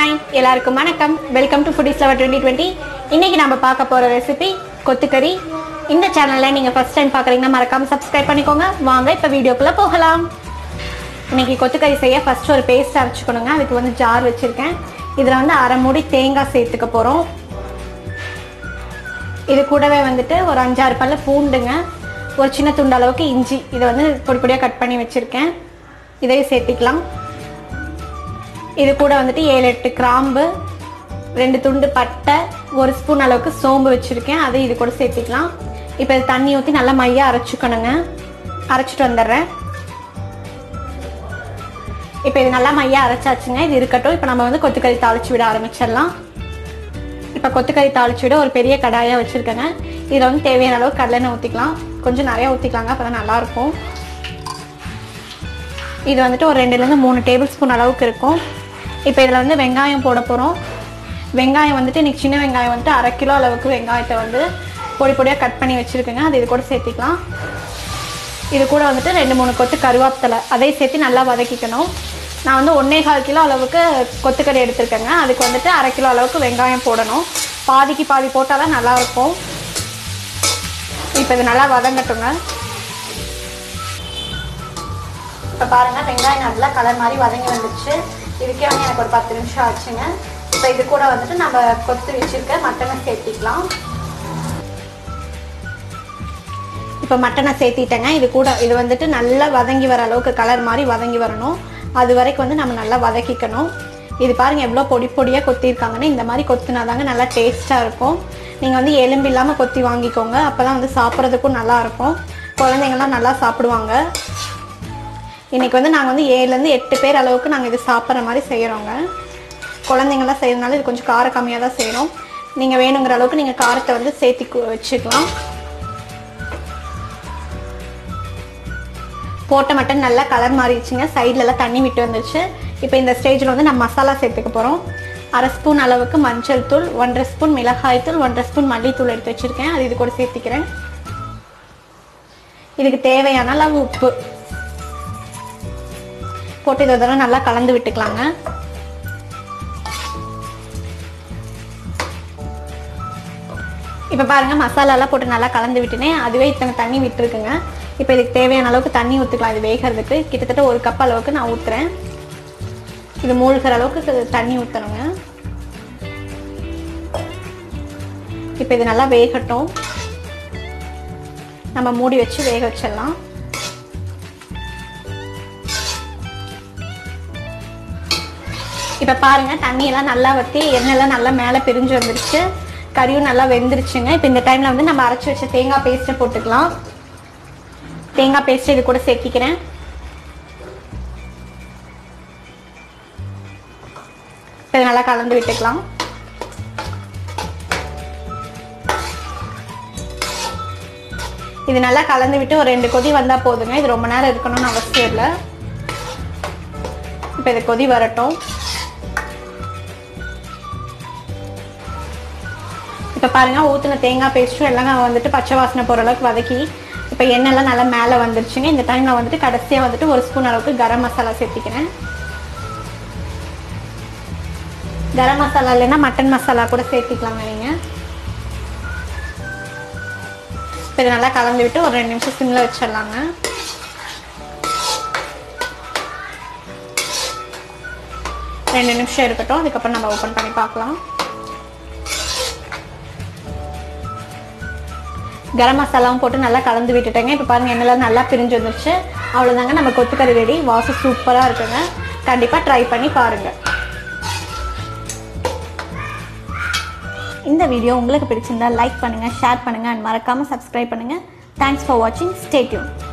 hi எல்லாருக்கும் வணக்கம் welcome to foodies lover twenty twenty இன்னைக்கு நம்ம பார்க்க போகிற ரெசிபி கொத்துக்கறி இந்த சேனலில் நீங்கள் ஃபர்ஸ்ட் டைம் பார்க்குறீங்கன்னா மறக்காமல் சப்ஸ்கிரைப் பண்ணிக்கோங்க வாங்க இப்போ வீடியோக்குள்ளே போகலாம் இன்னைக்கு கொத்துக்கறி செய்ய ஃபர்ஸ்ட் ஒரு பேஸ்ட் அரைச்சிக்கணுங்க அதுக்கு வந்து ஜார் வச்சுருக்கேன் இதில் வந்து அரை மூடி தேங்காய் சேர்த்துக்க போகிறோம் இது கூடவே வந்துட்டு ஒரு அஞ்சாறு பல்ல பூண்டுங்க ஒரு சின்ன துண்டு அளவுக்கு இஞ்சி இதை வந்து பொடி பொடியாக கட் பண்ணி வச்சுருக்கேன் இதையும் சேர்த்திக்கலாம் இது கூட வந்துட்டு ஏழு எட்டு கிராம்பு ரெண்டு துண்டு பட்டை ஒரு ஸ்பூன் அளவுக்கு சோம்பு வச்சுருக்கேன் அதை இது கூட சேர்த்திக்கலாம் இப்போ இது தண்ணி ஊற்றி நல்லா மையாக அரைச்சிக்கணுங்க அரைச்சிட்டு வந்துடுறேன் இப்போ இது நல்லா மையாக அரைச்சாச்சுங்க இது இருக்கட்டும் இப்போ நம்ம வந்து கொத்துக்கறி தாளிச்சு விட ஆரம்பிச்சிடலாம் இப்போ கொத்துக்கறி தாளிச்சு விட ஒரு பெரிய கடாயாக வச்சுருக்கேங்க இதில் வந்து தேவையான அளவு கடலெண்ணெய் ஊற்றிக்கலாம் கொஞ்சம் நிறையா ஊற்றிக்கலாங்க அப்போ தான் நல்லாயிருக்கும் இது வந்துட்டு ஒரு ரெண்டுலேருந்து மூணு டேபிள் ஸ்பூன் அளவுக்கு இருக்கும் இப்போ இதில் வந்து வெங்காயம் போட போகிறோம் வெங்காயம் வந்துட்டு இன்றைக்கி சின்ன வெங்காயம் வந்துட்டு அரை கிலோ அளவுக்கு வெங்காயத்தை வந்து பொடி பொடியாக கட் பண்ணி வச்சுருக்கேங்க அது இது கூட சேர்த்திக்கலாம் இது கூட வந்துட்டு ரெண்டு மூணு கொத்து கருவேப்பிலை அதையும் சேர்த்து நல்லா வதக்கிக்கணும் நான் வந்து ஒன்றே கால் கிலோ அளவுக்கு கொத்துக்கறி எடுத்திருக்கேங்க அதுக்கு வந்துட்டு அரை கிலோ அளவுக்கு வெங்காயம் போடணும் பாதிக்கு பாதி போட்டால் தான் நல்லாயிருக்கும் இப்போ இது நல்லா வதங்கட்டுங்க இப்போ பாருங்கள் வெங்காயம் நல்லா கலர் மாதிரி வதங்கி வந்துச்சு இதுக்கே வந்து எனக்கு ஒரு பத்து நிமிஷம் ஆச்சுங்க இப்போ இது கூட வந்துட்டு நம்ம கொத்து வச்சுருக்க மட்டனை சேர்த்திக்கலாம் இப்போ மட்டனை சேர்த்திட்டேங்க இது கூட இது வந்துட்டு நல்லா வதங்கி வர அளவுக்கு கலர் மாதிரி வதங்கி வரணும் அது வரைக்கும் வந்து நம்ம நல்லா வதக்கிக்கணும் இது பாருங்கள் எவ்வளோ பொடி பொடியாக கொத்திருக்காங்கன்னு இந்த மாதிரி கொத்துனா தாங்க நல்லா டேஸ்ட்டாக இருக்கும் நீங்கள் வந்து எலும்பு இல்லாமல் கொத்தி வாங்கிக்கோங்க அப்போ தான் வந்து சாப்பிட்றதுக்கும் நல்லா இருக்கும் குழந்தைங்கள்லாம் நல்லா சாப்பிடுவாங்க இன்றைக்கி வந்து நாங்கள் வந்து ஏழுலேருந்து எட்டு பேர் அளவுக்கு நாங்கள் இது சாப்பிட்ற மாதிரி செய்கிறோங்க குழந்தைங்களாம் செய்கிறதுனால இது கொஞ்சம் காரம் கம்மியாக தான் செய்கிறோம் நீங்கள் வேணுங்கிற அளவுக்கு நீங்கள் காரத்தை வந்து சேர்த்தி கு- வச்சுக்கலாம் போட்ட மட்டன் நல்லா கலர் மாறிடுச்சுங்க சைட்லலாம் தண்ணி விட்டு வந்துருச்சு இப்போ இந்த ஸ்டேஜில் வந்து நம்ம மசாலா சேர்த்துக்க போகிறோம் அரை ஸ்பூன் அளவுக்கு மஞ்சள் தூள் ஒன்றரை ஸ்பூன் மிளகாய் தூள் ஒன்றரை ஸ்பூன் மல்லித்தூள் எடுத்து வச்சுருக்கேன் அது இது கூட சேர்த்திக்கிறேன் இதுக்கு தேவையான அளவு உப்பு போட்டு இதை தடவை நல்லா கலந்து விட்டுக்கலாங்க இப்போ பாருங்க மசாலாலாம் போட்டு நல்லா கலந்து விட்டுனேன் அதுவே இத்தனை தண்ணி விட்டுருக்குங்க இப்போ இதுக்கு தேவையான அளவுக்கு தண்ணி ஊற்றிக்கலாம் இது வேகிறதுக்கு கிட்டத்தட்ட ஒரு கப் அளவுக்கு நான் ஊற்றுறேன் இது மூழ்கிற அளவுக்கு தண்ணி ஊற்றணுங்க இப்போ இது நல்லா வேகட்டும் நம்ம மூடி வச்சு வேக வச்சிடலாம் இப்போ பாருங்க தண்ணியெல்லாம் நல்லா வற்றி எண்ணெய்லாம் நல்லா மேலே பிரிஞ்சு வந்துருச்சு கறியும் நல்லா வெந்துருச்சுங்க இப்போ இந்த டைமில் வந்து நம்ம அரைச்சி வச்ச தேங்காய் பேஸ்ட்டை போட்டுக்கலாம் தேங்காய் பேஸ்ட் இது கூட சேர்த்திக்கிறேன் இப்போ இதை நல்லா கலந்து விட்டுக்கலாம் இது நல்லா கலந்து விட்டு ஒரு ரெண்டு கொதி வந்தால் போதுங்க இது ரொம்ப நேரம் இருக்கணும்னு அவசியம் இல்லை இப்போ இது கொதி வரட்டும் இப்போ பாருங்க ஊற்றின தேங்காய் பேஸ்ட்டும் எல்லாம் வந்துட்டு பச்சை வாசனை போகிற அளவுக்கு வதக்கி இப்போ எண்ணெய்லாம் நல்லா மேலே வந்துருச்சுங்க இந்த டைமில் வந்துட்டு கடைசியாக வந்துட்டு ஒரு ஸ்பூன் அளவுக்கு கரம் மசாலா சேர்த்திக்கிறேன் கரம் மசாலா இல்லைன்னா மட்டன் மசாலா கூட சேர்த்திக்கலாங்க நீங்கள் இப்போ இதை நல்லா கலந்து விட்டு ஒரு ரெண்டு நிமிஷம் சிம்மில் வச்சிடலாங்க ரெண்டு நிமிஷம் இருக்கட்டும் அதுக்கப்புறம் நம்ம ஓப்பன் பண்ணி பார்க்கலாம் கரம் மசாலாவும் போட்டு நல்லா கலந்து விட்டுட்டேங்க இப்போ பாருங்கள் எண்ணெய்லாம் நல்லா பிரிஞ்சு வந்துருச்சு அவ்வளோதாங்க நம்ம கொத்துக்கறி ரெடி வாசம் சூப்பராக இருக்குங்க கண்டிப்பாக ட்ரை பண்ணி பாருங்கள் இந்த வீடியோ உங்களுக்கு பிடிச்சிருந்தா லைக் பண்ணுங்கள் ஷேர் பண்ணுங்கள் அண்ட் மறக்காமல் சப்ஸ்கிரைப் பண்ணுங்கள் தேங்க்ஸ் ஃபார் வாட்சிங் ஸ்டே டியூன்